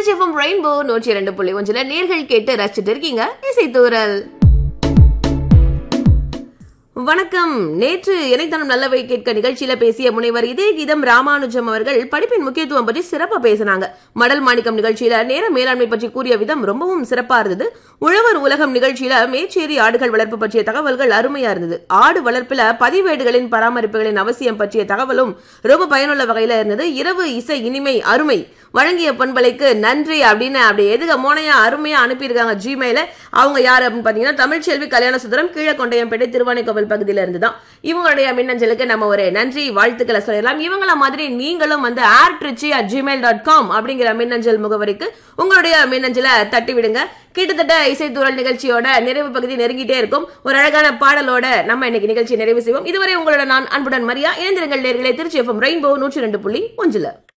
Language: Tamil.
திருச்சி எஃப்எம் ரெயின்போ நூற்றி இரண்டு புள்ளி ஒன்றில் நேர்கள் கேட்டு ரசிச்சுட்டு இருக்கீங்க இசைத்தூரல் வணக்கம் நேற்று இணைத்தனம் நல்லவை கேட்க நிகழ்ச்சியில பேசிய முனைவர் இதே கீதம் ராமானுஜம் அவர்கள் படிப்பின் முக்கியத்துவம் பற்றி சிறப்பா பேசினாங்க மடல் மாணிக்கம் நிகழ்ச்சியில நேர மேலாண்மை பற்றி கூறிய விதம் ரொம்பவும் சிறப்பா இருந்தது உழவர் உலகம் நிகழ்ச்சியில மேச்சேரி ஆடுகள் வளர்ப்பு பற்றிய தகவல்கள் அருமையா இருந்தது ஆடு வளர்ப்புல பதிவேடுகளின் பராமரிப்புகளின் அவசியம் பற்றிய தகவலும் ரொம்ப பயனுள்ள வகையில இருந்தது இரவு இசை இனிமை அருமை வழங்கிய பண்பலைக்கு நன்றி அப்படின்னு அப்படி எதுக மோனையா அருமையா அனுப்பியிருக்காங்க ஜிமெயில அவங்க யார் அப்படின்னு பாத்தீங்கன்னா தமிழ்ச்செல்வி கல்யாண சுந்தரம் கீழக்கொண்டையம்பேட்டை திருவானைக்கோவில் பகுதியில இருந்து தான் இவங்களுடைய மின்னஞ்சலுக்கு நம்ம ஒரு நன்றி வாழ்த்துக்களை சொல்லலாம் இவங்கள மாதிரி நீங்களும் வந்து R Trichy at Gmail dot com அப்படிங்கிற மின்னஞ்சல் முகவரிக்கு உங்களுடைய மின்னஞ்சலை தட்டி விடுங்க கிட்டத்தட்ட இசைத்தூரல் நிகழ்ச்சியோட நிறைவு பகுதி நெருங்கிட்டே இருக்கும் ஒரு அழகான பாடலோட நம்ம இன்னைக்கு நிகழ்ச்சி நிறைவு செய்வோம் இதுவரை உங்களோட நான் அன்புடன் மரியா இணைந்திருங்கள் நேர்களே திருச்சி எஃப்எம் ரெயின்போ நூற்றி ரெண்டு புள்ளி ஒன்றுல